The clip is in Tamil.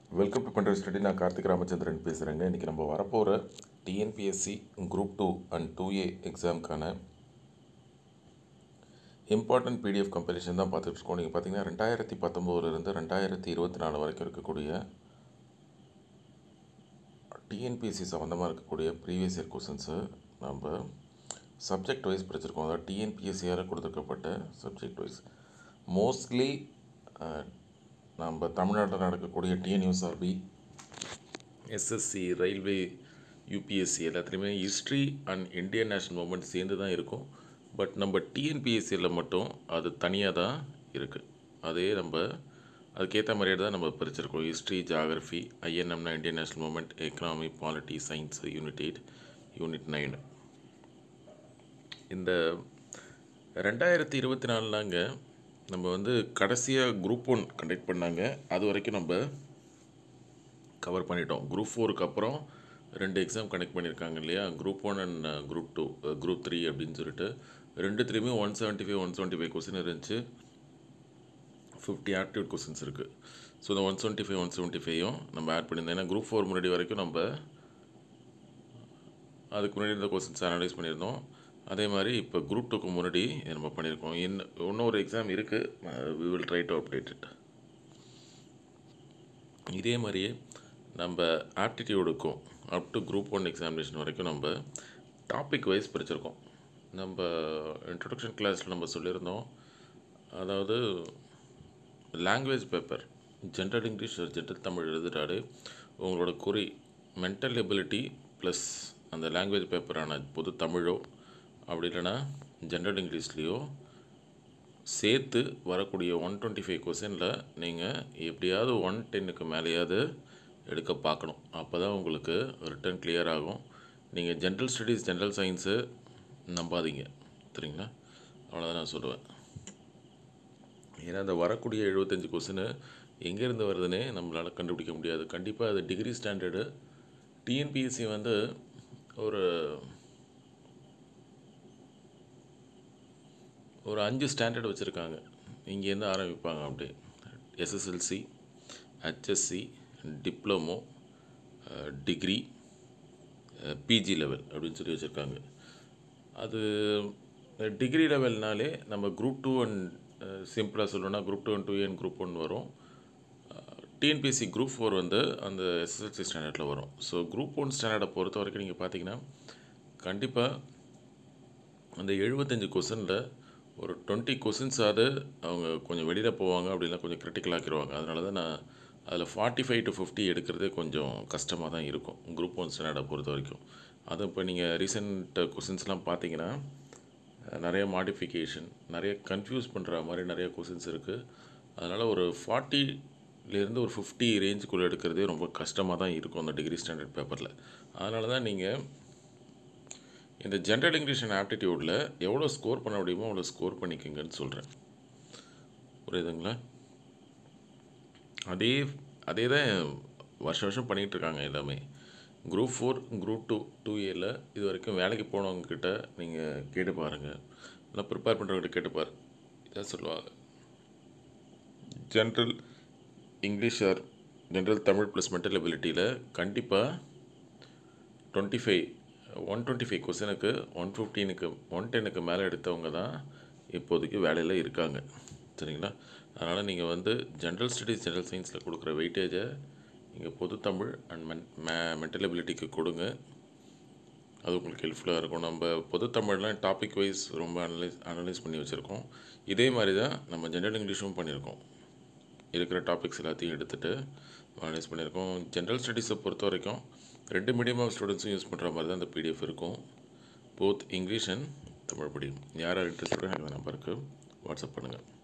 வெல்கம் டு பண்ற ஸ்டடி நான் கார்த்திக் ராமச்சந்திரன் பேசுகிறேங்க இன்றைக்கி நம்ம வரப்போகிற TNPSC group two and two A எக்ஸாமுக்கான இம்பார்ட்டன்ட் பிடிஎஃப் கம்பெரிஷன் தான் பார்த்துட்டு இருக்கோம் நீங்கள் பார்த்தீங்கன்னா ரெண்டாயிரத்தி பத்தொம்போதுலேருந்து ரெண்டாயிரத்தி இருபத்தி நாலு வரைக்கும் இருக்கக்கூடிய டிஎன்பிஎஸ்சி சம்மந்தமாக இருக்கக்கூடிய ப்ரீவியஸ் இயர் கொஷின்ஸு நம்ம சப்ஜெக்ட் வைஸ் படிச்சிருக்கோம் அதாவது டிஎன்பிஎஸ்சியால் கொடுத்துருக்கப்பட்ட சப்ஜெக்ட் வைஸ் மோஸ்ட்லி நம்ம தமிழ்நாட்டில் நடக்கக்கூடிய டிஎன்யூஎஸ்ஆர்பி எஸ்எஸ்சி ரயில்வே யூபிஎஸ்சி எல்லாத்துலேயுமே history and Indian national movement சேர்ந்து தான் இருக்கும் பட் நம்ம டிஎன்பிஎஸ்சியில் மட்டும் அது தனியாக தான் இருக்குது அதே நம்ம அதுக்கேற்ற மாதிரியே தான் நம்ம பிரிச்சிருக்கோம் ஹிஸ்ட்ரி ஜாகிரஃபி ஐஎன்எம்னா Indian national movement economy polity science unit eight unit nine இந்த ரெண்டாயிரத்தி இருபத்தி நாலுலாங்க நம்ம வந்து கடைசியாக குரூப் ஒன் கண்டக்ட் பண்ணாங்க அது வரைக்கும் நம்ம கவர் பண்ணிட்டோம் குரூப் ஃபோருக்கு அப்புறம் ரெண்டு எக்ஸாம் கண்டக்ட் பண்ணியிருக்காங்க இல்லையா group one and group two group three அப்படின்னு சொல்லிட்டு ரெண்டுத்துலேயுமே one seventy five one seventy five question இருந்துச்சு ஃபிஃப்டி ஆப்டியூட் கொஸ்டின்ஸ் இருக்குது ஸோ இந்த one seventy five one seventy ஃபைவும் நம்ம ஆட் பண்ணியிருந்தோம் ஏன்னா குரூப் ஃபோர் முன்னாடி வரைக்கும் நம்ம அதுக்கு முன்னாடி இருந்த கொஸ்டின்ஸ் அனலைஸ் பண்ணியிருந்தோம் அதே மாதிரி இப்போ குரூப் டூக்கு முன்னாடி இதை நம்ம பண்ணியிருக்கோம் இன்னும் இன்னொரு எக்ஸாம் இருக்குது we will try to update it இதே மாதிரியே நம்ம ஆப்டிடியூடுக்கும் up to group one examination வரைக்கும் நம்ம டாபிக் வைஸ் படிச்சிருக்கோம் நம்ம இன்ட்ரடக்ஷன் கிளாஸில் நம்ம சொல்லியிருந்தோம் அதாவது language paper general English general Tamil எழுதுறாரு உங்களோட குறி மென்டல் எபிலிட்டி ப்ளஸ் அந்த லாங்குவேஜ் பேப்பரான பொது தமிழோ அப்படி இல்லைன்னா ஜென்ரல் இங்கிலீஷ்லேயோ சேர்த்து வரக்கூடிய ஒன் டுவெண்ட்டி ஃபைவ் கொஸ்டினில் நீங்கள் எப்படியாவது ஒன் டென்னுக்கு மேலேயாவது எடுக்க பார்க்கணும் அப்போ தான் உங்களுக்கு ரிட்டன் கிளியர் ஆகும் நீங்கள் ஜென்ரல் ஸ்டடீஸ் ஜென்ரல் சயின்ஸு நம்பாதீங்க சரிங்களா அவ்வளோதான் நான் சொல்லுவேன் ஏன்னா அந்த வரக்கூடிய எழுபத்தஞ்சு கொஸ்டின் எங்கேருந்து வருதுன்னே நம்மளால் கண்டுபிடிக்க முடியாது கண்டிப்பாக அது டிகிரி ஸ்டாண்டர்டு டிஎன்பிஎஸ்சி வந்து ஒரு ஒரு அஞ்சு ஸ்டாண்டர்ட் வச்சுருக்காங்க இங்கேருந்து ஆரம்பிப்பாங்க அப்படியே SSLC HSC diploma degree PG level அப்படின்னு சொல்லி வச்சுருக்காங்க அது டிகிரி லெவல்னாலே நம்ம குரூப் டூ அண்ட் சிம்பிளாக சொல்லணும்னா group two and two and group one வரும் டிஎன்பிஎஸ்சி குரூப் ஃபோர் வந்து அந்த எஸ்எஸ்எல்சி ஸ்டாண்டர்டில் வரும் ஸோ குரூப் ஒன் ஸ்டாண்டர்டை பொறுத்த வரைக்கும் நீங்கள் பார்த்தீங்கன்னா கண்டிப்பாக அந்த எழுபத்தஞ்சு கொஸ்டினில் ஒரு டுவெண்ட்டி கொஸ்டின்ஸாவது அவங்க கொஞ்சம் வெளியில் போவாங்க அப்படிலாம் கொஞ்சம் கிரிட்டிக்கல் ஆக்கிடுவாங்க அதனால தான் நான் அதில் ஃபார்ட்டி ஃபைவ் டு ஃபிஃப்டி எடுக்கிறதே கொஞ்சம் கஷ்டமாக தான் இருக்கும் குரூப் ஒன் ஸ்டாண்டர்டை பொறுத்த வரைக்கும் அது இப்போ நீங்கள் ரீசெண்ட் கொஸ்டின்ஸ்லாம் பார்த்தீங்கன்னா நிறைய மாடிஃபிகேஷன் நிறைய கன்ஃபியூஸ் பண்ணுற மாதிரி நிறைய கொஸ்டின்ஸ் இருக்குது அதனால் ஒரு ஃபார்ட்டிலேருந்து ஒரு ஃபிஃப்டி ரேஞ்சுக்குள்ளே எடுக்கிறதே ரொம்ப கஷ்டமாக தான் இருக்கும் அந்த டிகிரி ஸ்டாண்டர்ட் பேப்பரில் அதனால தான் நீங்கள் இந்த ஜென்ரல் இங்கிலீஷ் அண்ட் ஆப்டிடியூடில் எவ்வளோ ஸ்கோர் பண்ண முடியுமோ அவ்வளோ ஸ்கோர் பண்ணிக்கோங்கன்னு சொல்கிறேன் புரியுதுங்களா அதே அதே தான் வருஷம் வருஷம் பண்ணிகிட்டு இருக்காங்க எல்லாமே group four group two two ஏல இது வரைக்கும் வேலைக்கு போனவங்கக்கிட்ட நீங்கள் கேட்டு பாருங்கள் இல்லை ப்ரிப்பேர் பண்ணுறவங்ககிட்ட கேட்டு பாரு இதான் சொல்லுவாங்க general English or general Tamil plus mental எபிலிட்டியில் கண்டிப்பாக twenty five one twenty five கொஸ்டினுக்கு ஒன் ஃபிஃப்டீனுக்கு ஒன் டென்னுக்கு மேலே எடுத்தவங்க தான் இப்போதைக்கு வேலையில் இருக்காங்க சரிங்களா அதனால் நீங்கள் வந்து ஜென்ரல் ஸ்டடீஸ் ஜென்ரல் சயின்ஸில் கொடுக்குற வெயிட்டேஜை நீங்கள் பொது தமிழ் அண்ட் மென் மே மென்டல் எபிலிட்டிக்கு கொடுங்க அது உங்களுக்கு ஹெல்ப்ஃபுல்லாக இருக்கும் நம்ம பொது தமிழ்லாம் டாபிக் வைஸ் ரொம்ப அனலைஸ் அனலைஸ் பண்ணி வச்சுருக்கோம் இதே மாதிரி தான் நம்ம ஜென்ரல் இங்கிலீஷும் பண்ணியிருக்கோம் இருக்கிற டாபிக்ஸ் எல்லாத்தையும் எடுத்துகிட்டு அனலைஸ் பண்ணியிருக்கோம் ஜென்ரல் ஸ்டடீஸை பொறுத்த வரைக்கும் ரெண்டு மீடியம் ஆஃப் ஸ்டூடெண்ட்ஸும் யூஸ் பண்ணுற மாதிரி தான் இந்த பிடிஎஃப் இருக்கும் both English and Tamil medium யார் யார் இன்ட்ரெஸ்டோட எனக்கு இந்த நம்பருக்கு வாட்ஸ்அப் பண்ணுங்கள்